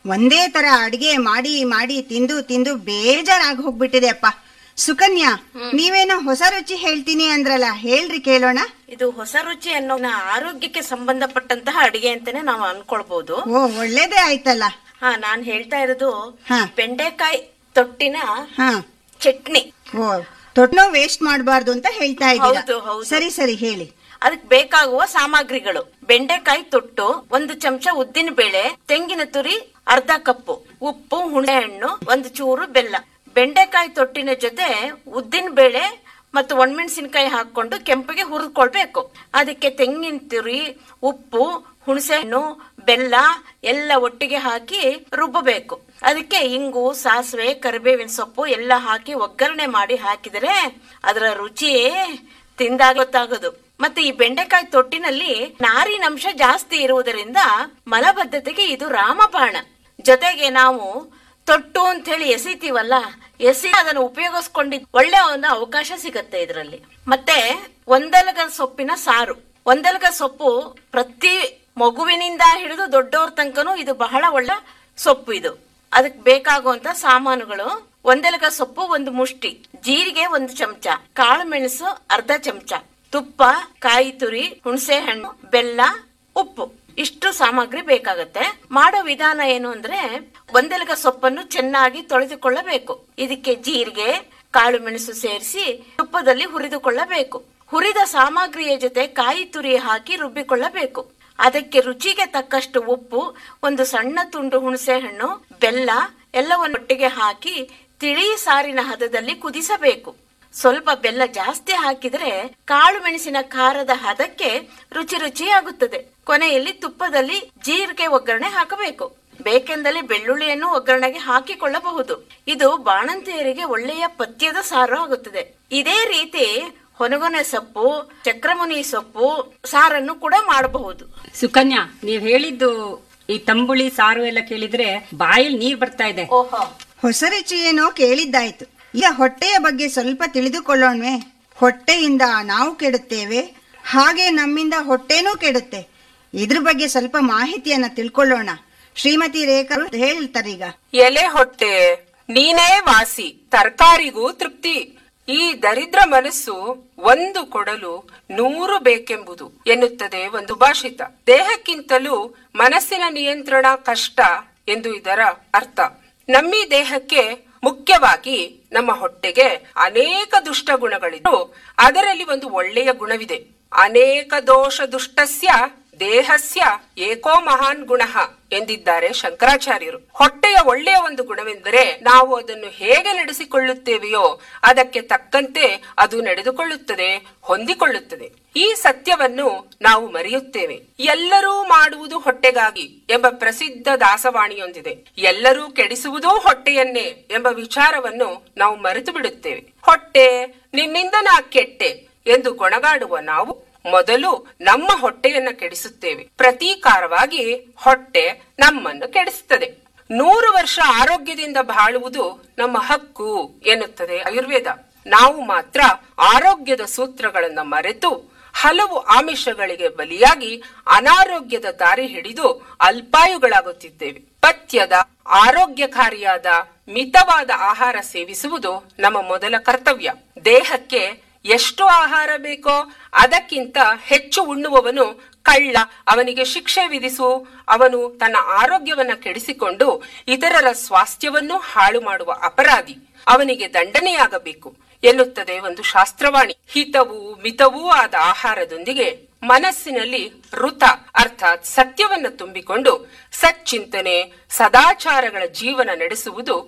ಒಂದೇ ತರ ಅಡಿಗೆ ಮಾಡಿ ಮಾಡಿ ತಿಂದು ತಿಂದು ಬೇಜಾರಾಗಿ ಹೋಗ್ಬಿಟ್ಟಿದೆ ಅಪ್ಪ ಸುಕನ್ಯಾ ನೀವೇನೋ ಹೊಸ ರುಚಿ ಹೇಳ್ತೀನಿ ಅಂದ್ರಲ್ಲ ಹೇಳ್ರಿ ಕೇಳೋಣ ಇದು ಹೊಸ ರುಚಿ ಅನ್ನೋ ಆರೋಗ್ಯಕ್ಕೆ ಸಂಬಂಧಪಟ್ಟಂತಹ ಅಡಿಗೆ ಅಂತಾನೆ ನಾವು ಅನ್ಕೊಳ್ಬಹುದು ಓ ಒಳ್ಳೇದೇ ಆಯ್ತಲ್ಲ ಹಾ ನಾನ್ ಹೇಳ್ತಾ ಇರೋದು ಹಾ. ಬೆಂಡೆಕಾಯಿ ತೊಟ್ಟಿನ ಹಾ ಚಟ್ನಿ ಓ ತೊಟ್ನೋ ವೇಸ್ಟ್ ಮಾಡಬಾರ್ದು ಅಂತ ಹೇಳ್ತಾ ಇದ್ದೀರಾ ಹೌದು, ಹೌದು. ಸರಿ ಸರಿ ಹೇಳಿ ಅದಕ್ಕೆ ಬೇಕಾಗುವ ಸಾಮಗ್ರಿಗಳು ಬೆಂಡೆಕಾಯಿ ತೊಟ್ಟು ಒಂದು ಚಮಚ ಉದ್ದಿನ ಬೇಳೆ ತೆಂಗಿನ ತುರಿ ಅರ್ಧ ಕಪ್ಪು ಉಪ್ಪು ಹುಣಸೆಹಣ್ಣು ಒಂದು ಚೂರು ಬೆಲ್ಲ ಬೆಂಡೆಕಾಯಿ ತೊಟ್ಟಿನ ಜೊತೆ ಉದ್ದಿನ ಬೇಳೆ ಮತ್ತು ಒಣಮೆಣಸಿನಕಾಯಿ ಹಾಕೊಂಡು ಕೆಂಪಿಗೆ ಹುರಿದ್ಕೊಳ್ಬೇಕು ಅದಕ್ಕೆ ತೆಂಗಿನ ತುರಿ ಉಪ್ಪು ಹುಣಸೆಹಣ್ಣು ಬೆಲ್ಲ ಎಲ್ಲ ಒಟ್ಟಿಗೆ ಹಾಕಿ ರುಬ್ಬಬೇಕು ಅದಕ್ಕೆ ಇಂಗು ಸಾಸಿವೆ ಕರಿಬೇವಿನ ಸೊಪ್ಪು ಎಲ್ಲ ಹಾಕಿ ಒಗ್ಗರಣೆ ಮಾಡಿ ಹಾಕಿದರೆ ಅದರ ರುಚಿ ತಿಂದಾಗ ಗೊತ್ತಾಗೋದು ಮತ್ತೆ ಈ ಬೆಂಡೆಕಾಯಿ ತೊಟ್ಟಿನಲ್ಲಿ ನಾರಿನಂಶ ಜಾಸ್ತಿ ಇರುವುದರಿಂದ ಮಲಬದ್ಧತೆಗೆ ಇದು ರಾಮಬಾಣ ಜೊತೆಗೆ ನಾವು ತೊಟ್ಟು ಅಂತ ಹೇಳಿ ಎಸಿತೀವಲ್ಲ ಎಸಿ ಅದನ್ನು ಉಪಯೋಗಿಸ್ಕೊಂಡಿದ್ ಒಳ್ಳೆ ಒಂದು ಅವಕಾಶ ಸಿಗತ್ತೆ ಇದರಲ್ಲಿ ಮತ್ತೆ ಒಂದೆಲಗ ಸೊಪ್ಪಿನ ಸಾರು ಒಂದೆಲಗ ಸೊಪ್ಪು ಪ್ರತಿ ಮಗುವಿನಿಂದ ಹಿಡಿದು ದೊಡ್ಡವ್ರ ತನಕನೂ ಇದು ಬಹಳ ಒಳ್ಳೆ ಸೊಪ್ಪು ಇದು ಅದಕ್ಕೆ ಬೇಕಾಗುವಂತ ಸಾಮಾನುಗಳು ಒಂದೆಲಗ ಸೊಪ್ಪು ಒಂದು ಮುಷ್ಟಿ ಜೀರಿಗೆ ಒಂದು ಚಮಚ ಕಾಳು ಮೆಣಸು ಅರ್ಧ ಚಮಚ ತುಪ್ಪ ಕಾಯಿ ತುರಿ ಹುಣಸೆ ಹಣ್ಣು ಬೆಲ್ಲ ಉಪ್ಪು ಇಷ್ಟು ಸಾಮಗ್ರಿ ಬೇಕಾಗತ್ತೆ ಮಾಡೋ ವಿಧಾನ ಏನು ಅಂದ್ರೆ ಒಂದೆಲಗ ಸೊಪ್ಪನ್ನು ಚೆನ್ನಾಗಿ ತೊಳೆದುಕೊಳ್ಳಬೇಕು ಇದಕ್ಕೆ ಜೀರಿಗೆ ಕಾಳು ಮೆಣಸು ಸೇರಿಸಿ ತುಪ್ಪದಲ್ಲಿ ಹುರಿದುಕೊಳ್ಳಬೇಕು ಹುರಿದ ಸಾಮಗ್ರಿಯ ಜೊತೆ ಕಾಯಿ ತುರಿ ಹಾಕಿ ರುಬ್ಬಿಕೊಳ್ಳಬೇಕು ಅದಕ್ಕೆ ರುಚಿಗೆ ತಕ್ಕಷ್ಟು ಉಪ್ಪು ಒಂದು ಸಣ್ಣ ತುಂಡು ಹುಣಸೆ ಹಣ್ಣು ಬೆಲ್ಲ ಎಲ್ಲವನ್ನು ಒಟ್ಟಿಗೆ ಹಾಕಿ ತಿಳಿ ಸಾರಿನ ಹದದಲ್ಲಿ ಕುದಿಸಬೇಕು ಸ್ವಲ್ಪ ಬೆಲ್ಲ ಜಾಸ್ತಿ ಹಾಕಿದ್ರೆ ಕಾಳು ಮೆಣಸಿನ ಖಾರದ ಹದಕ್ಕೆ ರುಚಿ ರುಚಿಯಾಗುತ್ತದೆ ಕೊನೆಯಲ್ಲಿ ತುಪ್ಪದಲ್ಲಿ ಜೀರಿಗೆ ಒಗ್ಗರಣೆ ಹಾಕಬೇಕು ಬೇಕೆಂದಲ್ಲಿ ಬೆಳ್ಳುಳ್ಳಿಯನ್ನು ಒಗ್ಗರಣೆಗೆ ಹಾಕಿಕೊಳ್ಳಬಹುದು ಇದು ಬಾಣಂತಿಯರಿಗೆ ಒಳ್ಳೆಯ ಪಥ್ಯದ ಸಾರು ಆಗುತ್ತದೆ ಇದೇ ರೀತಿ ಹೊನಗೊನೆ ಸೊಪ್ಪು ಚಕ್ರಮುನಿ ಸೊಪ್ಪು ಸಾರನ್ನು ಕೂಡ ಮಾಡಬಹುದು ಸುಕನ್ಯಾ ನೀವ್ ಹೇಳಿದ್ದು ಈ ತಂಬುಳಿ ಸಾರು ಎಲ್ಲ ಕೇಳಿದ್ರೆ ಬಾಯಲ್ಲಿ ನೀರ್ ಬರ್ತಾ ಇದೆ ಓಹೋ ಹೊಸ ರುಚಿ ಏನೋ ಕೇಳಿದ್ದಾಯ್ತು ಈಗ ಹೊಟ್ಟೆಯ ಬಗ್ಗೆ ಸ್ವಲ್ಪ ತಿಳಿದುಕೊಳ್ಳೋಣವೇ ಹೊಟ್ಟೆಯಿಂದ ನಾವು ಕೆಡುತ್ತೇವೆ ಹಾಗೆ ನಮ್ಮಿಂದ ಹೊಟ್ಟೆನೂ ಕೆಡುತ್ತೆ ಇದ್ರ ಬಗ್ಗೆ ಸ್ವಲ್ಪ ಮಾಹಿತಿಯನ್ನ ತಿಳ್ಕೊಳ್ಳೋಣ ಶ್ರೀಮತಿ ರೇಖಾ ಹೇಳ್ತಾರೀಗ ಎಲೆ ಹೊಟ್ಟೆ ನೀನೇ ವಾಸಿ ತರಕಾರಿಗೂ ತೃಪ್ತಿ ಈ ದರಿದ್ರ ಮನಸ್ಸು ಒಂದು ಕೊಡಲು ನೂರು ಬೇಕೆಂಬುದು ಎನ್ನುತ್ತದೆ ಒಂದು ಭಾಷಿತ ದೇಹಕ್ಕಿಂತಲೂ ಮನಸ್ಸಿನ ನಿಯಂತ್ರಣ ಕಷ್ಟ ಎಂದು ಇದರ ಅರ್ಥ ನಮ್ಮಿ ದೇಹಕ್ಕೆ ಮುಖ್ಯವಾಗಿ ನಮ್ಮ ಹೊಟ್ಟೆಗೆ ಅನೇಕ ದುಷ್ಟ ಗುಣಗಳಿದ್ದು ಅದರಲ್ಲಿ ಒಂದು ಒಳ್ಳೆಯ ಗುಣವಿದೆ ಅನೇಕ ದೋಷ ದುಷ್ಟಸ್ಯ ದೇಹಸ್ಯ ಏಕೋ ಮಹಾನ್ ಗುಣ ಎಂದಿದ್ದಾರೆ ಶಂಕರಾಚಾರ್ಯರು ಹೊಟ್ಟೆಯ ಒಳ್ಳೆಯ ಒಂದು ಗುಣವೆಂದರೆ ನಾವು ಅದನ್ನು ಹೇಗೆ ನಡೆಸಿಕೊಳ್ಳುತ್ತೇವೆಯೋ ಅದಕ್ಕೆ ತಕ್ಕಂತೆ ಅದು ನಡೆದುಕೊಳ್ಳುತ್ತದೆ ಹೊಂದಿಕೊಳ್ಳುತ್ತದೆ ಈ ಸತ್ಯವನ್ನು ನಾವು ಮರೆಯುತ್ತೇವೆ ಎಲ್ಲರೂ ಮಾಡುವುದು ಹೊಟ್ಟೆಗಾಗಿ ಎಂಬ ಪ್ರಸಿದ್ಧ ದಾಸವಾಣಿಯೊಂದಿದೆ ಎಲ್ಲರೂ ಕೆಡಿಸುವುದೂ ಹೊಟ್ಟೆಯನ್ನೇ ಎಂಬ ವಿಚಾರವನ್ನು ನಾವು ಮರೆತು ಬಿಡುತ್ತೇವೆ ಹೊಟ್ಟೆ ನಿನ್ನಿಂದ ನಾ ಕೆಟ್ಟೆ ಎಂದು ಗೊಣಗಾಡುವ ನಾವು ಮೊದಲು ನಮ್ಮ ಹೊಟ್ಟೆಯನ್ನ ಕೆಡಿಸುತ್ತೇವೆ ಪ್ರತೀಕಾರವಾಗಿ ಹೊಟ್ಟೆ ನಮ್ಮನ್ನು ಕೆಡಿಸುತ್ತದೆ ನೂರು ವರ್ಷ ಆರೋಗ್ಯದಿಂದ ಬಾಳುವುದು ನಮ್ಮ ಹಕ್ಕು ಎನ್ನುತ್ತದೆ ಆಯುರ್ವೇದ ನಾವು ಮಾತ್ರ ಆರೋಗ್ಯದ ಸೂತ್ರಗಳನ್ನ ಮರೆತು ಹಲವು ಆಮಿಷಗಳಿಗೆ ಬಲಿಯಾಗಿ ಅನಾರೋಗ್ಯದ ದಾರಿ ಹಿಡಿದು ಅಲ್ಪಾಯುಗಳಾಗುತ್ತಿದ್ದೇವೆ ಪಥ್ಯದ ಆರೋಗ್ಯಕಾರಿಯಾದ ಮಿತವಾದ ಆಹಾರ ಸೇವಿಸುವುದು ನಮ್ಮ ಮೊದಲ ಕರ್ತವ್ಯ ದೇಹಕ್ಕೆ ಎಷ್ಟು ಆಹಾರ ಬೇಕೋ ಅದಕ್ಕಿಂತ ಹೆಚ್ಚು ಉಣ್ಣುವವನು ಕಳ್ಳ ಅವನಿಗೆ ಶಿಕ್ಷೆ ವಿಧಿಸು ಅವನು ತನ್ನ ಆರೋಗ್ಯವನ್ನ ಕೆಡಿಸಿಕೊಂಡು ಇತರರ ಸ್ವಾಸ್ಥ್ಯವನ್ನು ಹಾಳು ಮಾಡುವ ಅಪರಾಧಿ ಅವನಿಗೆ ದಂಡನೆಯಾಗಬೇಕು ಎನ್ನುತ್ತದೆ ಒಂದು ಶಾಸ್ತ್ರವಾಣಿ ಹಿತವೂ ಮಿತವೂ ಆದ ಆಹಾರದೊಂದಿಗೆ ಮನಸ್ಸಿನಲ್ಲಿ ಋತ ಅರ್ಥಾತ್ ಸತ್ಯವನ್ನ ತುಂಬಿಕೊಂಡು ಸಚ್ಚಿಂತನೆ ಸದಾಚಾರಗಳ ಜೀವನ ನಡೆಸುವುದು